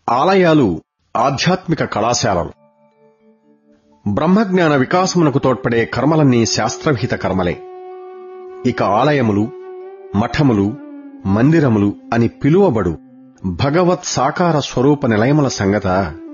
ఆలయాలు ఆధ్యాత్మిక కళాశాలలు బ్రహ్మజ్ఞాన వికాసమునకు తోడ్పడే కర్మలన్నీ శాస్త్రవిహిత కర్మలే ఇక ఆలయములు మఠములు మందిరములు అని పిలువబడు భగవత్ సాకార స్వరూప నిలయముల సంగత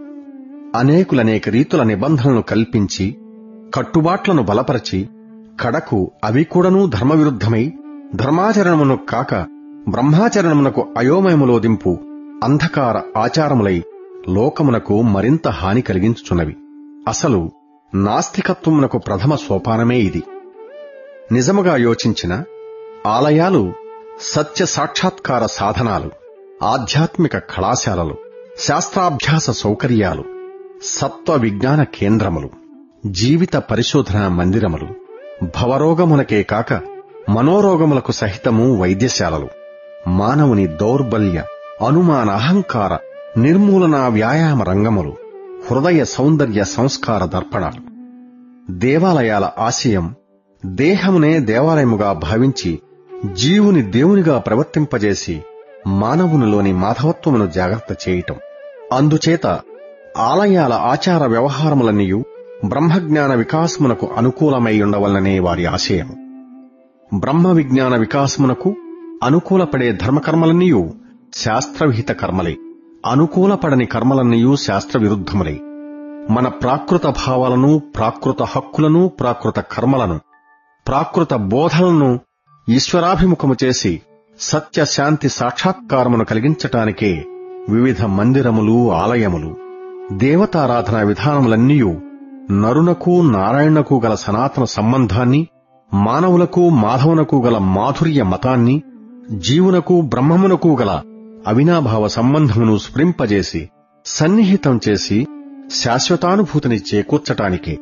అనేకులనేక రీతుల నిబంధనలను కల్పించి కట్టుబాట్లను బలపరచి కడకు అవి కూడాను ధర్మవిరుద్ధమై ధర్మాచరణమును కాక బ్రహ్మాచరణమునకు అయోమయములోదింపు అంధకార ఆచారములై లోకమునకు మరింత హాని కలిగించుచున్నవి అసలు నాస్తికత్వమునకు ప్రథమ సోపానమే ఇది నిజముగా యోచించిన ఆలయాలు సత్య సాక్షాత్కార సాధనాలు ఆధ్యాత్మిక కళాశాలలు శాస్త్రాభ్యాస సౌకర్యాలు సత్వ విజ్ఞాన కేంద్రములు జీవిత పరిశోధన మందిరములు భవరోగమునకే కాక మనోరోగములకు సహితము వైద్యశాలలు మానవుని దౌర్బల్య అనుమాన అహంకార నిర్మూలన వ్యాయామ రంగములు హృదయ సౌందర్య సంస్కార దర్పణాలు దేవాలయాల ఆశయం దేహమునే దేవాలయముగా భావించి జీవుని దేవునిగా ప్రవర్తింపజేసి మానవునిలోని మాధవత్వమును జాగ్రత్త చేయటం అందుచేత ఆలయాల ఆచార వ్యవహారములన్నీయు బ్రహ్మజ్ఞాన వికాసమునకు అనుకూలమై ఉండవలననే వారి ఆశయం బ్రహ్మ విజ్ఞాన వికాసమునకు అనుకూలపడే ధర్మకర్మలన్నీయు శాస్త్రవిహిత కర్మలే అనుకూలపడని కర్మలన్నీయు శాస్త్ర విరుద్ధములే మన ప్రాకృత భావాలను ప్రాకృత హక్కులను ప్రాకృత కర్మలను ప్రాకృత బోధలను ఈశ్వరాభిముఖము చేసి సత్య శాంతి సాక్షాత్కారమును కలిగించటానికే వివిధ మందిరములు ఆలయములు దేవతారాధనా విధానములన్నీయు నరునకు నారాయణకు గల సనాతన సంబంధాన్ని మానవులకు మాధవునకు గల మాధుర్య మతాన్ని జీవునకు బ్రహ్మమునకు గల అవినాభావ సంబంధమును స్ఫురింపజేసి సన్నిహితం చేసి శాశ్వతానుభూతిని చేకూర్చటానికే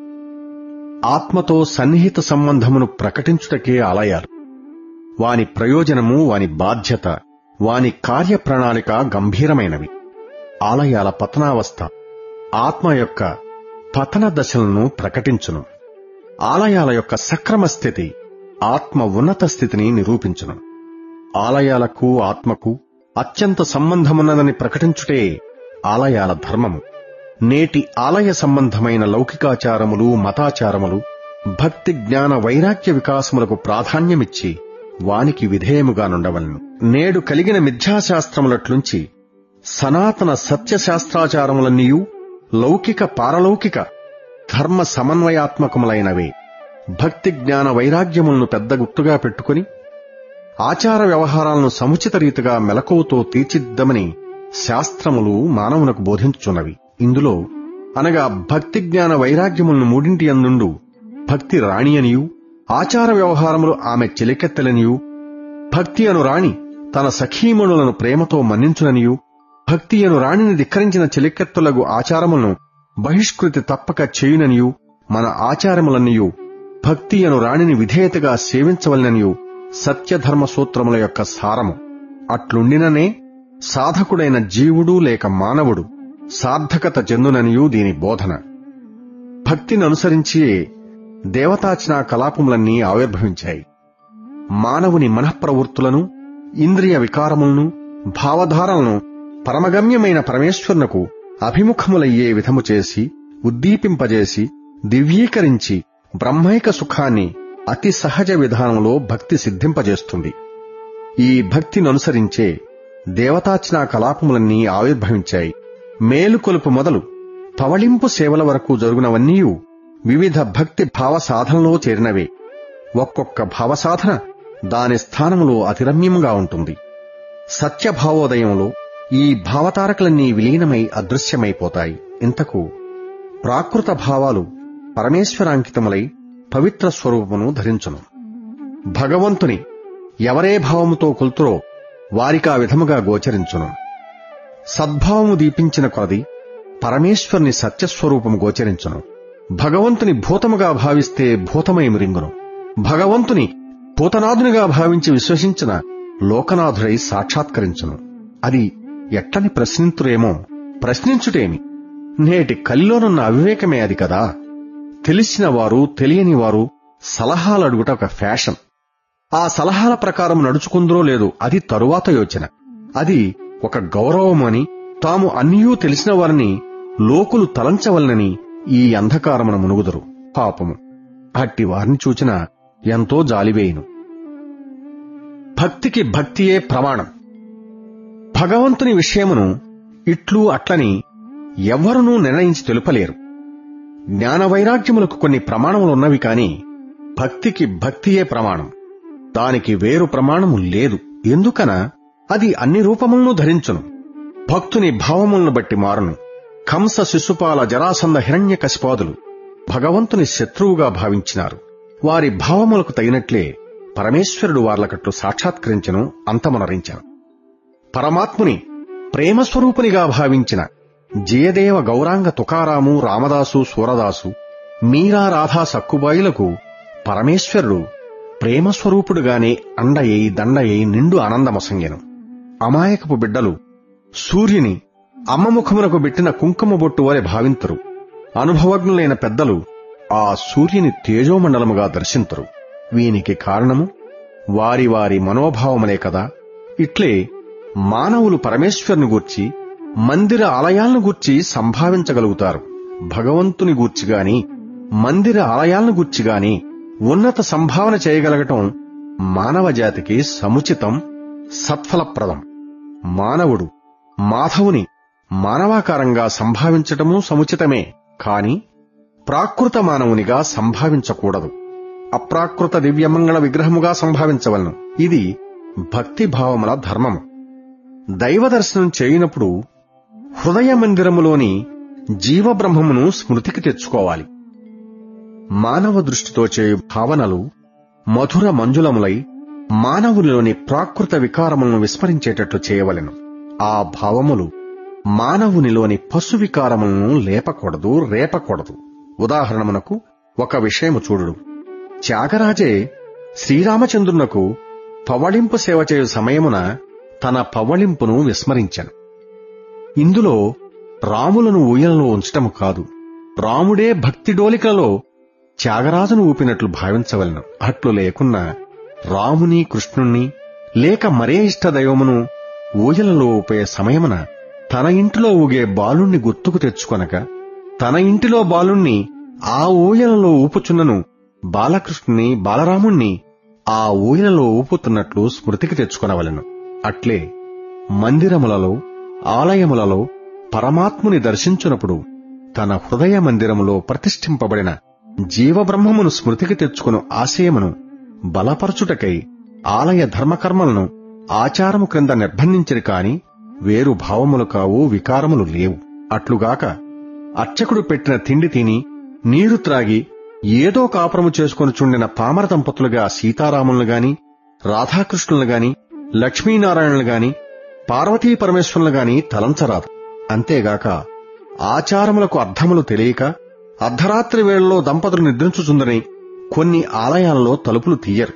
ఆత్మతో సన్నిహిత సంబంధమును ప్రకటించుటకే ఆలయాలు వాని ప్రయోజనము వాని బాధ్యత వాని కార్యప్రణాళిక గంభీరమైనవి ఆలయాల పతనావస్థ ఆత్మ యొక్క పతన దశలను ప్రకటించును ఆలయాల యొక్క సక్రమ స్థితి ఆత్మ ఉన్నత స్థితిని నిరూపించును ఆలయాలకు ఆత్మకు అత్యంత సంబంధమున్నదని ప్రకటించుటే ఆలయాల ధర్మము నేటి ఆలయ సంబంధమైన లౌకికాచారములు మతాచారములు భక్తి జ్ఞాన వైరాగ్య వికాసములకు ప్రాధాన్యమిచ్చి వానికి విధేయముగా నుండవలను నేడు కలిగిన మిథ్యాశాస్త్రములట్లుంచి సనాతన సత్యశాస్త్రాచారములన్నీయు లౌకిక పారలౌకిక ధర్మ సమన్వయాత్మకములైనవే భక్తి జ్ఞాన వైరాగ్యములను పెద్ద గుర్తుగా పెట్టుకుని ఆచార వ్యవహారాలను సముచిత రీతిగా మెలకువతో తీర్చిద్దమని శాస్త్రములు మానవునకు బోధించుచున్నవి ఇందులో అనగా భక్తి జ్ఞాన వైరాగ్యములను మూడింటి అందుండు భక్తి రాణి అనియు ఆచార వ్యవహారములు ఆమె చెలికెత్తలనియు భక్తి అను రాణి తన సఖీమణులను ప్రేమతో మన్నించుననియు భక్తి అను రాణిని ధిక్కరించిన చెలికెత్తులగు ఆచారములను బహిష్కృతి తప్పక చేయుననియు మన ఆచారములన్నయు భక్తి అను రాణిని విధేయతగా సేవించవలననియు సత్యధర్మ సూత్రముల యొక్క సారము అట్లుండిననే సాధకుడైన జీవుడు లేక మానవుడు సార్థకత చెందుననియు దీని బోధన భక్తిని అనుసరించియే దేవతాచనా కలాపములన్నీ ఆవిర్భవించాయి మానవుని మనఃప్రవృత్తులను ఇంద్రియ వికారములను భావధారలను పరమగమ్యమైన పరమేశ్వరునకు అభిముఖములయ్యే విధము చేసి ఉద్దీపింపజేసి దివ్యీకరించి బ్రహ్మైక సుఖాన్ని అతి సహజ విధానంలో భక్తి సిద్ధింపజేస్తుంది ఈ భక్తిని అనుసరించే దేవతాచనా కలాపములన్నీ ఆవిర్భవించాయి మేలుకొలుపు మొదలు పవళింపు సేవల వరకు జరుగునవన్నీయు వివిధ భక్తి భావ సాధనలో చేరినవే ఒక్కొక్క భావసాధన దాని స్థానములో అతిరమ్యముగా ఉంటుంది సత్యభావోదయంలో ఈ భావతారకలన్నీ విలీనమై అదృశ్యమైపోతాయి ఇంతకు ప్రాకృత భావాలు పరమేశ్వరాంకితములై పవిత్ర స్వరూపమును ధరించును భగవంతుని ఎవరే భావముతో కొలుతురో వారికా విధముగా గోచరించును సద్భావము దీపించిన కొలది పరమేశ్వరుని సత్యస్వరూపము గోచరించును భగవంతుని భూతముగా భావిస్తే భూతమై మురింగును భగవంతుని భూతనాథునిగా భావించి విశ్వసించిన లోకనాథుడై సాక్షాత్కరించును అది ఎట్లని ప్రశ్నింతురేమో ప్రశ్నించుటేమి నేటి కలిలోనున్న అవివేకమే అది కదా తెలిసిన వారు తెలియని వారు సలహాలు అడుగుట ఒక ఫ్యాషన్ ఆ సలహాల ప్రకారం నడుచుకుందరో లేదో అది తరువాత యోచన అది ఒక గౌరవమని తాము అన్నియూ తెలిసిన వారిని లోకులు తలంచవలనని ఈ అంధకారమున మునుగుదరు పాపము అట్టి వారిని చూచిన ఎంతో జాలివేయును భక్తికి భక్తియే ప్రమాణం భగవంతుని విషయమును ఇట్లు అట్లని ఎవ్వరునూ నిర్ణయించి తెలుపలేరు జ్ఞాన వైరాగ్యములకు కొన్ని ప్రమాణములున్నవి కాని భక్తికి భక్తియే ప్రమాణం దానికి వేరు ప్రమాణము లేదు ఎందుకన అది అన్ని రూపములను ధరించును భక్తుని భావములను బట్టి మారును కంస శిశుపాల జరాసంద హిరణ్య కశిపాదులు భగవంతుని శత్రువుగా భావించినారు వారి భావములకు తగినట్లే పరమేశ్వరుడు వార్లకట్లు సాక్షాత్కరించను అంతమనరించాను పరమాత్ముని ప్రేమస్వరూపునిగా భావించిన జయదేవ గౌరాంగ తుకారాము రామదాసు సూరదాసు మీరా రాధా సక్కుబాయిలకు పరమేశ్వరుడు ప్రేమస్వరూపుడుగానే అండయ్యి దండయ్యి నిండు ఆనందమొసంగెను అమాయకపు బిడ్డలు సూర్యుని అమ్మముఖమునకు పెట్టిన కుంకుమ బొట్టు వలె భావింతురు అనుభవజ్ఞులైన పెద్దలు ఆ సూర్యుని తేజోమండలముగా దర్శింతురు వీనికి కారణము వారి వారి మనోభావములే కదా ఇట్లే మానవులు పరమేశ్వరుని గూర్చి మందిర ఆలయాలను గూర్చి సంభావించగలుగుతారు భగవంతుని గూర్చిగాని మందిర ఆలయాలను గూర్చిగాని ఉన్నత సంభావన చేయగలగటం మానవ జాతికి సముచితం సత్ఫలప్రదం మానవుడు మాధవుని మానవాకారంగా సంభావించటమూ సముచితమే కాని ప్రాకృత మానవునిగా సంభావించకూడదు అప్రాకృత దివ్యమంగళ విగ్రహముగా సంభావించవలను ఇది భక్తి భావముల ధర్మము దైవ దర్శనం చేయనప్పుడు హృదయ మందిరములోని జీవబ్రహ్మమును స్మృతికి తెచ్చుకోవాలి మానవ దృష్టితో చేయు భావనలు మధుర మంజులములై మానవునిలోని ప్రాకృత వికారములను విస్మరించేటట్లు చేయవలెను ఆ భావములు మానవునిలోని పశు వికారములను లేపకూడదు రేపకూడదు ఉదాహరణమునకు ఒక విషయము చూడుడు త్యాగరాజే శ్రీరామచంద్రునకు పవళింపు సేవ చేయు సమయమున తన పవళింపును విస్మరించాను ఇందులో రాములను ఊయలలో ఉంచటము కాదు రాముడే భక్తి డోలికలలో త్యాగరాజును ఊపినట్లు భావించవలను అట్లు లేకున్నా రాముని కృష్ణుణ్ణి లేక మరే ఇష్ట దైవమును ఊయలలో ఊపే సమయమున తన ఇంటిలో ఊగే బాలుణ్ణి గుర్తుకు తెచ్చుకొనక తన ఇంటిలో బాలుణ్ణి ఆ ఊయలలో ఊపుచున్నను బాలకృష్ణుని బాలరాముణ్ణి ఆ ఊయలలో ఊపుతున్నట్లు స్మృతికి తెచ్చుకొనవలెను అట్లే మందిరములలో ఆలయములలో పరమాత్ముని దర్శించునప్పుడు తన హృదయ మందిరములో ప్రతిష్ఠింపబడిన జీవబ్రహ్మమును స్మృతికి తెచ్చుకుని ఆశయమును బలపరచుటకై ఆలయ ధర్మకర్మలను ఆచారము క్రింద నిర్బంధించిరి కాని వేరు భావములు కావు వికారములు లేవు అట్లుగాక అర్చకుడు పెట్టిన తిండి తిని నీరు త్రాగి ఏదో కాపురము చేసుకుని చుండిన పామర దంపతులుగా సీతారాములను గాని రాధాకృష్ణులను గాని లక్ష్మీనారాయణులు గాని పార్వతీ పరమేశ్వరులు గాని తలంచరాదు అంతేగాక ఆచారములకు అర్థములు తెలియక అర్ధరాత్రి వేళలో దంపతులు నిద్రించుచుందని కొన్ని ఆలయాల్లో తలుపులు తీయరు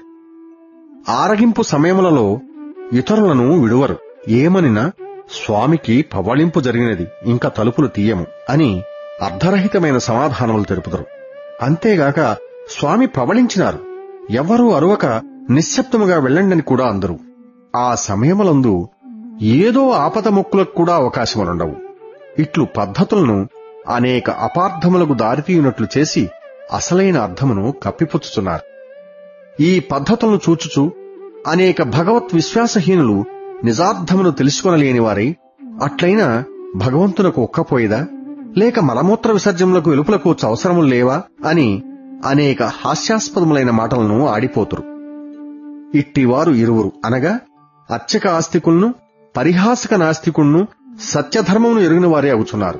ఆరగింపు సమయములలో ఇతరులను విడువరు ఏమనినా స్వామికి పవళింపు జరిగినది ఇంకా తలుపులు తీయము అని అర్ధరహితమైన సమాధానములు తెలుపుతారు అంతేగాక స్వామి ప్రవళించినారు ఎవ్వరూ అరువక నిశ్శబ్దముగా వెళ్ళండని కూడా అందరు ఆ సమయములందు ఏదో ఆపద మొక్కులకు కూడా అవకాశములుండవు ఇట్లు పద్ధతులను అనేక అపార్థములకు దారితీయునట్లు చేసి అసలైన అర్థమును కప్పిపుచ్చుతున్నారు ఈ పద్ధతులను చూచుచు అనేక భగవత్ విశ్వాసహీనులు నిజార్థమును తెలుసుకొనలేని వారై అట్లయినా భగవంతునకు ఒక్కపోయేదా లేక మలమూత్ర విసర్జనలకు వెలుపులకు అవసరములు లేవా అని అనేక హాస్యాస్పదములైన మాటలను ఆడిపోతురు ఇట్టివారు ఇరువురు అనగా అర్చక ఆస్తికులను పరిహాసక నాస్తికుణ్ణు సత్యధర్మమును ఎరిగిన వారే అవుతున్నారు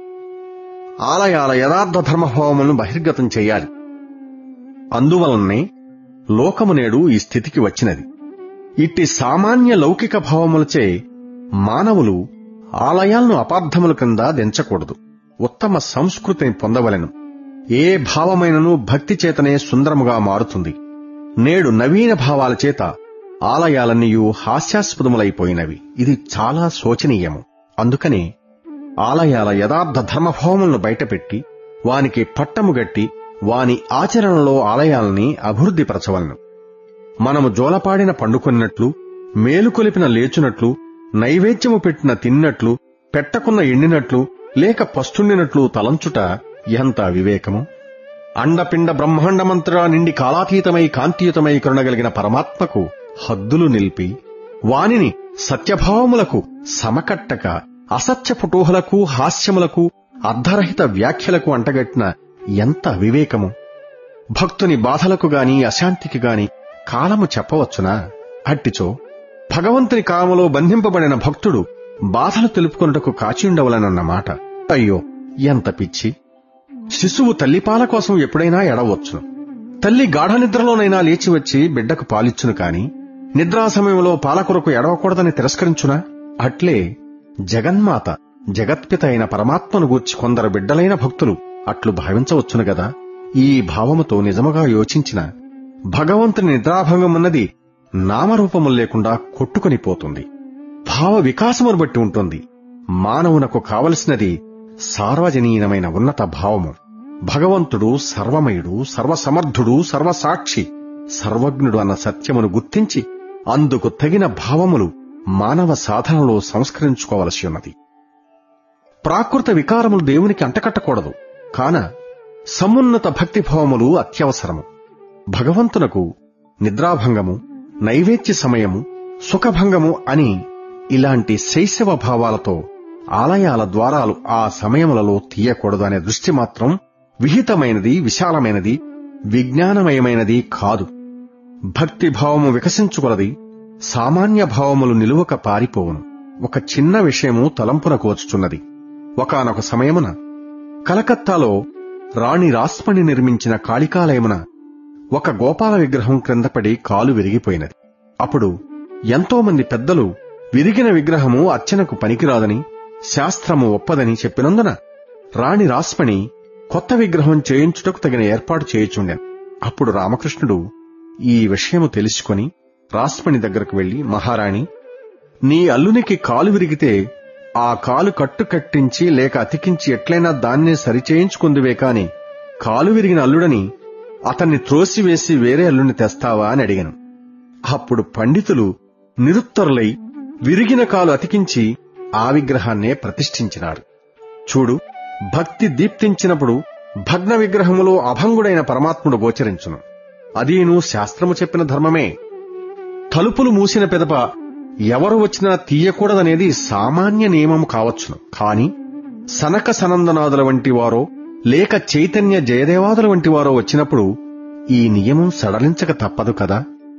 ఆలయాల యథార్థ ధర్మభావములను బహిర్గతం చెయ్యాలి అందువలనే లోకము నేడు ఈ స్థితికి వచ్చినది ఇట్టి సామాన్య లౌకిక భావములచే మానవులు ఆలయాలను అపార్థముల కింద దించకూడదు ఉత్తమ సంస్కృతిని పొందవలెను ఏ భావమైనను భక్తి చేతనే సుందరముగా మారుతుంది నేడు నవీన భావాల చేత ఆలయాలన్నీయూ హాస్యాస్పదములైపోయినవి ఇది చాలా శోచనీయము అందుకనే ఆలయాల యథార్థ ధర్మభావములను బయటపెట్టి వానికి పట్టము గట్టి వాని ఆచరణలో ఆలయాల్ని అభివృద్ధిపరచవలను మనము జోలపాడిన పండుకొన్నట్లు మేలుకొలిపిన లేచునట్లు నైవేద్యము పెట్టిన తిన్నట్లు పెట్టకున్న ఎండినట్లు లేక పస్తుండినట్లు తలంచుట ఎంత అవివేకము అండపిండ బ్రహ్మాండమంతరా నిండి కాలాతీతమై కాంతియుతమై కరుణగలిగిన పరమాత్మకు హద్దులు నిలిపి వానిని సత్యభావములకు సమకట్టక అసత్య పుటూహలకు హాస్యములకు అర్ధరహిత వ్యాఖ్యలకు అంటగట్టిన ఎంత అవివేకము భక్తుని బాధలకు గాని అశాంతికి గాని కాలము చెప్పవచ్చునా అట్టిచో భగవంతుని కామలో బంధింపబడిన భక్తుడు బాధలు తెలుపుకొనుటకు కాచియుండవలనన్న మాట అయ్యో ఎంత పిచ్చి శిశువు తల్లిపాల కోసం ఎప్పుడైనా ఎడవచ్చును తల్లి గాఢ నిద్రలోనైనా లేచి వచ్చి బిడ్డకు పాలిచ్చును కాని నిద్రా సమయంలో పాల కొరకు ఎడవకూడదని తిరస్కరించునా అట్లే జగన్మాత జగత్పిత అయిన పరమాత్మను గూర్చి కొందరు బిడ్డలైన భక్తులు అట్లు భావించవచ్చును గదా ఈ భావముతో నిజముగా యోచించిన భగవంతుని నిద్రాభంగమున్నది నామరూపములు లేకుండా కొట్టుకొని పోతుంది భావ వికాసమును బట్టి ఉంటుంది మానవునకు కావలసినది సార్వజనీయమైన ఉన్నత భావము భగవంతుడు సర్వమయుడు సర్వసమర్థుడు సర్వసాక్షి సర్వజ్ఞుడు అన్న సత్యమును గుర్తించి అందుకు తగిన భావములు మానవ సాధనలో సంస్కరించుకోవలసి ఉన్నది ప్రాకృత వికారములు దేవునికి అంటకట్టకూడదు కాన సమున్నత భక్తిభావములు అత్యవసరము భగవంతునకు నిద్రాభంగము నైవేద్య సమయము సుఖభంగము అని ఇలాంటి శైశవ భావాలతో ఆలయాల ద్వారాలు ఆ సమయములలో తీయకూడదు అనే దృష్టి మాత్రం విహితమైనది విశాలమైనది విజ్ఞానమయమైనది కాదు భక్తి భావము వికసించుకొలది సామాన్య భావములు నిలువక పారిపోవును ఒక చిన్న విషయము తలంపునకు వచ్చుచున్నది ఒకనొక సమయమున కలకత్తాలో రాణి రాస్మణి నిర్మించిన కాళికాలయమున ఒక గోపాల విగ్రహం క్రిందపడి కాలు విరిగిపోయినది అప్పుడు ఎంతో మంది పెద్దలు విరిగిన విగ్రహము అర్చనకు పనికిరాదని శాస్త్రము ఒప్పదని చెప్పినందున రాణి రాస్మణి కొత్త విగ్రహం చేయించుటకు తగిన ఏర్పాటు చేయుచుండెను అప్పుడు రామకృష్ణుడు ఈ విషయము తెలుసుకొని రాస్మణి దగ్గరకు వెళ్లి మహారాణి నీ అల్లునికి కాలు విరిగితే ఆ కాలు కట్టు కట్టించి లేక అతికించి ఎట్లైనా దాన్నే సరిచేయించుకుందువే కాని కాలు విరిగిన అల్లుడని అతన్ని త్రోసివేసి వేరే అల్లుని తెస్తావా అని అడిగాను అప్పుడు పండితులు నిరుత్తరులై విరిగిన కాలు అతికించి ఆ విగ్రహాన్నే ప్రతిష్ఠించినారు చూడు భక్తి దీప్తించినప్పుడు భగ్న విగ్రహములో అభంగుడైన పరమాత్ముడు గోచరించును అదీను శాస్త్రము చెప్పిన ధర్మమే తలుపులు మూసిన పెదప ఎవరు వచ్చినా తీయకూడదనేది సామాన్య నియమం కావచ్చును కాని సనక సనందనాదుల వంటి వారో లేక చైతన్య జయదేవాదుల వంటి వారో వచ్చినప్పుడు ఈ నియమం సడలించక తప్పదు కదా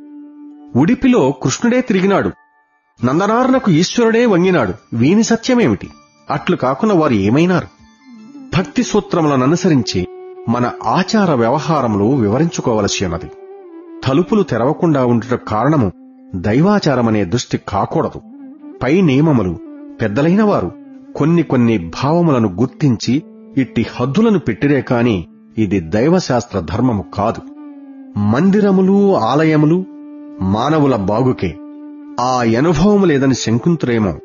ఉడిపిలో కృష్ణుడే తిరిగినాడు నందనారునకు ఈశ్వరుడే వంగినాడు వీని సత్యమేమిటి అట్లు కాకుండా వారు ఏమైనారు భక్తి సూత్రములను అనుసరించి మన ఆచార వ్యవహారములు వివరించుకోవలసి ఉన్నది తలుపులు తెరవకుండా ఉండుట కారణము దైవాచారమనే దృష్టి కాకూడదు పై నియమములు పెద్దలైన వారు కొన్ని కొన్ని భావములను గుర్తించి ఇట్టి హద్దులను పెట్టిరే కాని ఇది దైవశాస్త్ర ధర్మము కాదు మందిరములు ఆలయములు మానవుల బాగుకే ఆ అనుభవము లేదని శంకుంతురేమో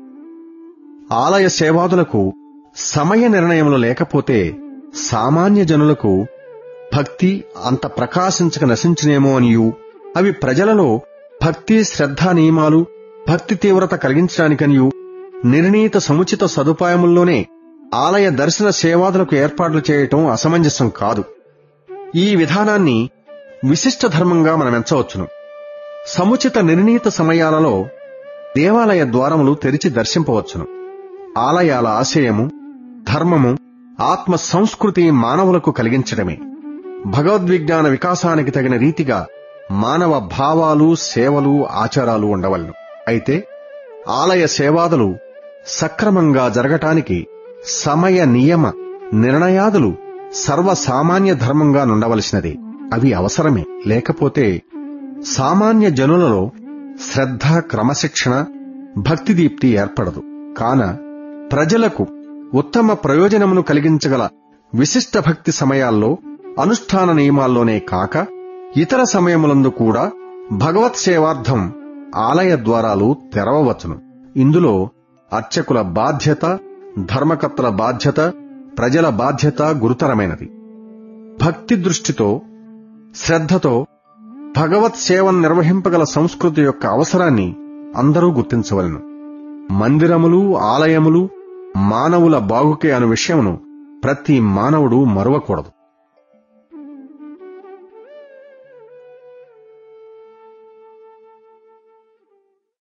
ఆలయ సేవాదులకు సమయ నిర్ణయములు లేకపోతే సామాన్య జనులకు భక్తి అంత ప్రకాశించక నశించినేమో అనియు అవి ప్రజలలో భక్తి శ్రద్ధ నియమాలు భక్తి తీవ్రత కలిగించడానికనియు నిర్ణీత సముచిత సదుపాయముల్లోనే ఆలయ దర్శన సేవాదులకు ఏర్పాట్లు చేయటం అసమంజసం కాదు ఈ విధానాన్ని విశిష్ట ధర్మంగా మనం ఎంచవచ్చును సముచిత నిర్ణీత సమయాలలో దేవాలయ ద్వారములు తెరిచి దర్శింపవచ్చును ఆలయాల ఆశయము ధర్మము ఆత్మ సంస్కృతి మానవులకు కలిగించడమే భగవద్విజ్ఞాన వికాసానికి తగిన రీతిగా మానవ భావాలు సేవలు ఆచారాలు ఉండవలను అయితే ఆలయ సేవాదులు సక్రమంగా జరగటానికి సమయ నియమ నిర్ణయాదులు సర్వసామాన్య ధర్మంగా నుండవలసినది అవి అవసరమే లేకపోతే సామాన్య జనులలో శ్రద్ధ క్రమశిక్షణ భక్తిదీప్తి ఏర్పడదు కాన ప్రజలకు ఉత్తమ ప్రయోజనమును కలిగించగల విశిష్ట భక్తి సమయాల్లో అనుష్ఠాన నియమాల్లోనే కాక ఇతర సమయములందు కూడా భగవత్ సేవార్థం ఆలయ ద్వారాలు తెరవవచ్చును ఇందులో అర్చకుల బాధ్యత ధర్మకర్తల బాధ్యత ప్రజల బాధ్యత గురుతరమైనది భక్తి దృష్టితో శ్రద్ధతో భగవత్ సేవను నిర్వహింపగల సంస్కృతి యొక్క అవసరాన్ని అందరూ గుర్తించవలను మందిరములు ఆలయములు మానవుల బాగుకే అను విషయమును ప్రతి మానవుడు మరువకూడదు